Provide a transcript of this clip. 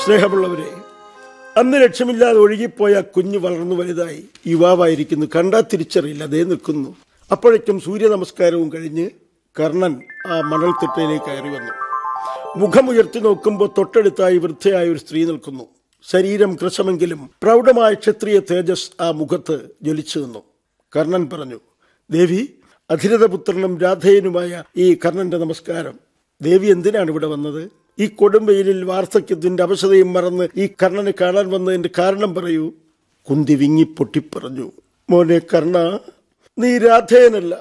സ്നേഹമുള്ളവരെ അന്ന് ലക്ഷ്യമില്ലാതെ ഒഴുകിപ്പോയ ആ കുഞ്ഞ് വളർന്നു വലുതായി യുവാവായിരിക്കുന്നു കണ്ടാ തിരിച്ചറിയില്ല അതേ നിൽക്കുന്നു അപ്പോഴേക്കും സൂര്യ നമസ്കാരവും കഴിഞ്ഞ് കർണൻ ആ മണൽത്തിട്ടയിലേക്ക് കയറി വന്നു മുഖമുയർത്തി നോക്കുമ്പോൾ തൊട്ടടുത്തായി വൃദ്ധയായ ഒരു സ്ത്രീ നിൽക്കുന്നു ശരീരം കൃശമെങ്കിലും പ്രൗഢമായ ക്ഷത്രിയ തേജസ് ആ മുഖത്ത് ജ്വലിച്ചു നിന്നു കർണൻ പറഞ്ഞു ദേവി അധിരഥപുത്രനും രാധേയനുമായ ഈ കർണന്റെ നമസ്കാരം ദേവി എന്തിനാണ് ഇവിടെ വന്നത് ഈ കൊടുമ്പയിലിൽ വാർദ്ധക്യത്തിന്റെ അവശതയും മറന്ന് ഈ കർണനെ കാണാൻ വന്നതിന്റെ കാരണം പറയൂ കുന്തി വിങ്ങി പൊട്ടിപ്പറഞ്ഞു മോനെ കർണ നീ രാധേയനല്ല